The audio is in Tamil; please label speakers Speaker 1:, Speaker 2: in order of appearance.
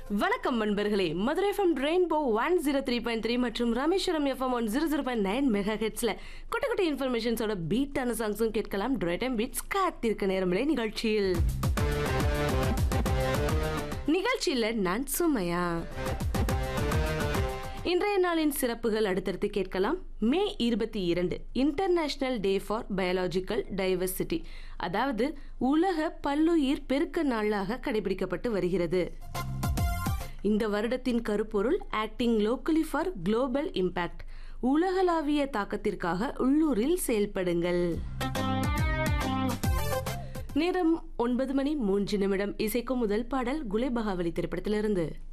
Speaker 1: வணக்கம் நண்பர்களே Madurai FM rainbow one zero three point three மற்றும் Rameswaram FM one zero zero point nine மெகா ஹெட்ஸ்ல குட்டி குட்டி இன்ஃபர்மேஷன்ஸோட பீட்டான சாங்ஸும் கேட்கலாம் ட்ரை டைம் பீட்ஸ் காத்திருக்க நேரமில்லை நிகழ்ச்சியில் நிகழ்ச்சியில் நான் சுமையா இன்றைய நாளின் சிறப்புகள் அடுத்தடுத்து கேட்கலாம் மே இருபத்தி இரண்டு international day for biological diversity அதாவது உலக பல்லுயிர் பெருக்க நாளாக கடைபிடிக்கப்பட்டு வருகிறது இந்த வருடத்தின் கருப்பொருள் acting locally for global impact உலகளாவிய தாக்கத்திற்காக உள்ளூரில் செயல்படுங்கள் நேரம் ஒன்பது மணி மூன்று நிமிடம் இசைக்கும் முதல் பாடல் குலேபகாவலி திரைப்படத்திலிருந்து